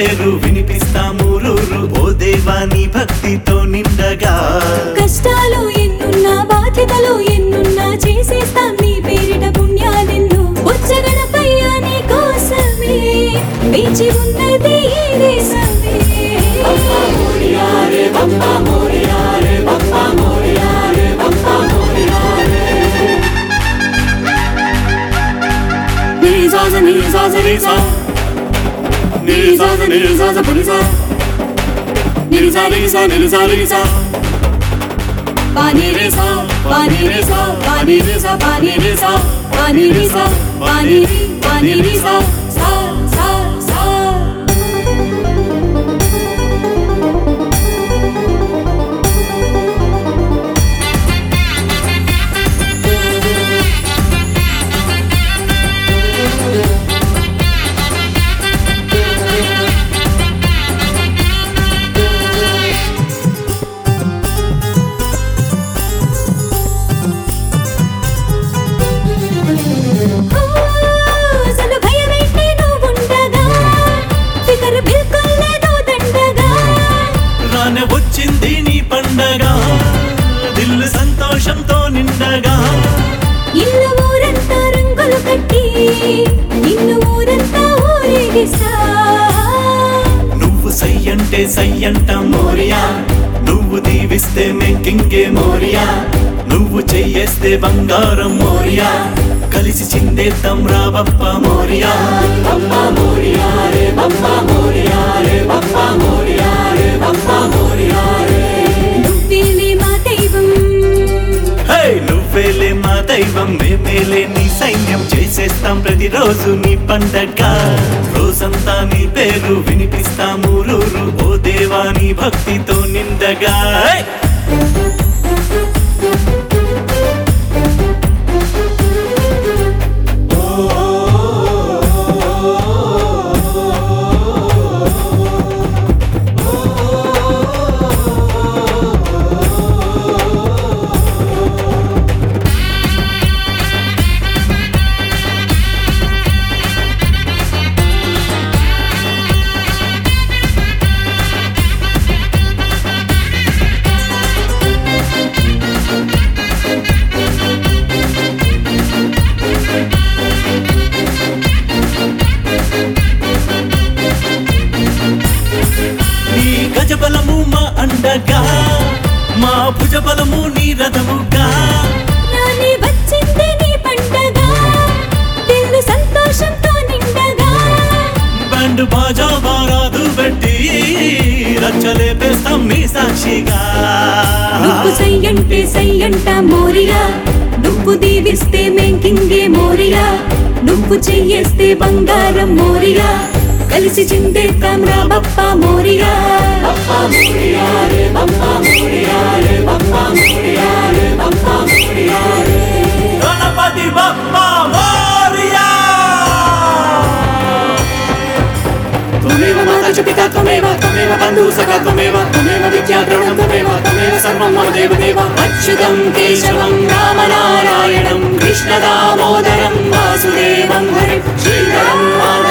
పేరు వినిపిస్తాము రూరు ఓ దేవాని భక్తితో నిండగా కష్టాలు ఎన్నున్నా బాధ్యతలు ఎన్నున్నా చేసేస్తాం నీ పేరిట పుణ్యాలెన్నో వచ్చగడపయ్యా నీ కోసమే వేచి ఉన్నది ఈ దేశమే నిజాజ నిజాజ నిజా నిజాజ నిజాజ పునిజా నిజా నిజా నిజా నిజా పాని రే సా పాని రే సా పాని రే సా పాని రే సా పాని రే సా పాని రే పాని రే సా సా సా సా అసలు భయమైతే నువ్వుండగా ఫికర్ బిల్కుల్ లేదు దండగా రాన వచ్చింది నీ పండగ దిల్లు సంతోషంతో నిండగా ఇల్లు ఊరంతా రంగులు కట్టి నిన్ను ఊరంతా ఊరేగిస్తా నువ్వు సై అంటే సై అంట మోరియా నువ్వు దీవిస్తే మెంకింగే మోరియా నువ్వు చెయ్యేస్తే బంగారం మోరియా కలిసి చిందేద్దాం రాబప్ప మోరియా నువ్వేలే మా దైవం హే నువ్వేలే మా దైవం మేమేలే నీ సైన్యం చేసేస్తాం ప్రతిరోజు నీ పండగ రోజంతా నీ పేరు వినిపిస్తాము రూరు ఓ దేవా నీ భక్తితో నిండగా హే! నీ గజబలము మా అండగా మా భుజబలము నీ రథముగా రాని వచ్చింది నీ పండగ దిల్లు సంతోషంతో నిండగా బ్యాండ్ బాజా బారాదు పెట్టి రచ్చలేపేస్తాం నీ సాక్షిగా నువ్వు సై అంటే సై అంట మోరియా నువ్వు దీవిస్తే మెంకింగే మోరియా నువ్వు చెయ్యేస్తే బంగారం మోరియా కలిసి చిందేద్దాం రా బప్ప మోరియా గణపతి బప్ప మోరియా त्वमेव माता च पिता त्वमेव त्वमेव बन्धुः सखा त्वमेव त्वमेव विद्या द्रविणं त्वमेव त्वमेव सर्वं मम देवदेव अच्युतं केशवं रामनारायणं कृष्णदामोदरं वासुदेवं हरिं श्रीधरं माधवं